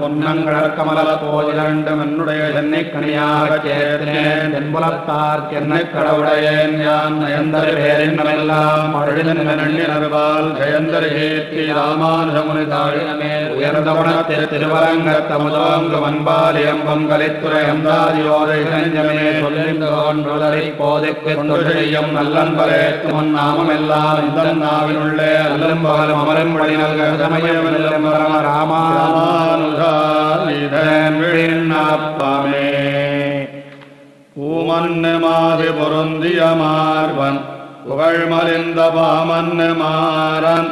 பொன்னங்களர் கமல போதிரண்டும் என்னுடைய சென்னை கனியாக சேர்த்தேன் தென்புலத்தார்க்கு என்ன கடவுடையேன் யான் நயந்தர் பேரின்னமெல்லாம் பழுதினருபால் ஜெயந்தர் கீர்த்தி ராமானுஜமுனி தாழினமே உயர்ந்த குணத்தில் திருவரங்கத் தமுதோங்கு வன்பாலியம் பொங்கலித்துறை அந்தாதியோதை நெஞ்சமே சொல்லின்றோன்றுதலை போதைக்கு தொண்டு செய்யும் நல்லன்பரே முன் நாமம் எல்லாம் இந்த நாவினுள்ளே அல்லம் பகலும் அமரும் வழி நல்க சமயம் பரம ராமானுஜாப்பமே பூமன்னு மாது பொருந்திய மார்பன் புகழ்மலிந்த பாமன்னு மாறன்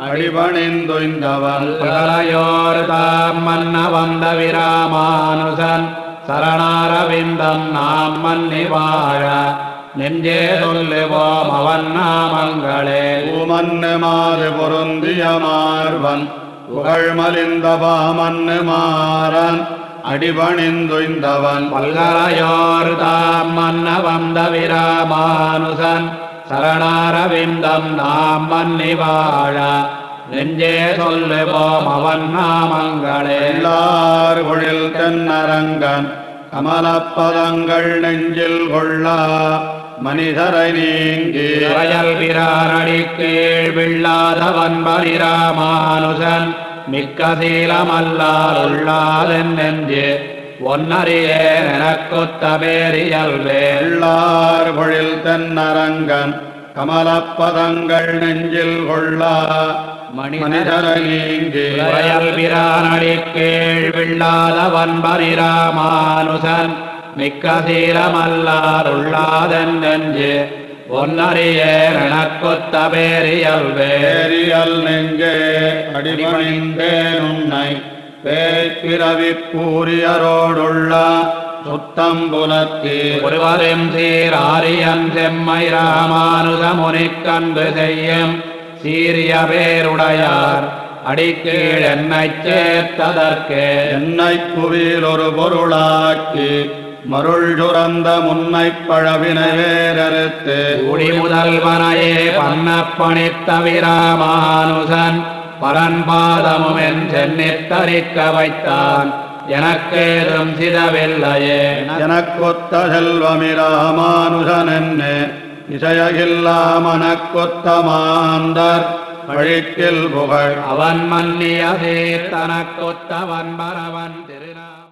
அடிபணிந்துய்ந்தவன் பகலையோர் தாம் மன்ன வந்த விராமானுசன் சரணாரவிந்தம் நாம் மன்னி வாழ நெஞ்சே சொல்லுவோம் அவன் நாமங்களே பூமன்னு மாது பொருந்திய மார்பன் புகழ்மலிந்த பாமன்னு மாறன் அடிபணிந்துய்ந்தவன் பல்கலையோர் தாம் மன்ன வந்த விராமானுசன் சரணாரவிந்தம் நாம் மன்னி வாழ நெஞ்சே சொல்லுவோம் அவன் நாமங்களே எல்லார் பொழில் தென்னரங்கன் கமலப்பதங்கள் நெஞ்சில் கொள்ளா மனிதரை நீங்கி வயல் பிரானடி கீழ் வில்லாதவன் பலிராமானுசன் மிக்க சீலமல்லால் உள்ளாதென் நெஞ்சு ஒன்னறியேன் எனக்குத்த பேரியல்வே எல்லார் பொழில் தென்னரங்கன் கமலப்பதங்கள் நெஞ்சில் கொள்ளா மனிதரை நீங்கி வயல் பிரானடி கீழ் வில்லாதவன் பலிராமானுசன் மிக்க சீலமல்லால் உள்ளாதென் நெஞ்சு ஒன்னறியேன் எனக்குத்த பேரியல்வே பேரியல் நெஞ்சே அடிபணிந்தேன் உன்னை பேய்பிறவி பூரியரோடுள்ள சுத்தம் புலத்தே ஒருவரும் சீராரியன் செம்மை ராமானுத முனிக்கன்பு செய்யும் சீரிய பேருடையார் அடிக்கீழ் என்னைச் சேர்த்ததற்கு என்னை புவியில் ஒரு பொருளாக்கி மருள் சுரந்த முன்னை பழவினை வேறறுத்து குடி முதல்வனையே பண்ண பணித்த விராமானுசன் பரன்பாதமும் என் சென்னித்தரிக்க வைத்தான் எனக்கேதும் சிதவில்லையே எனக்கொத்த செல்வமிராமானுஜன் என்ன இசையகில்லா மனக்கொத்த மாந்தர் பழிக்கில் புகழ் அவன் மன்னிய சீர்த்தனக்கொத்தவன் பரவன் திருநா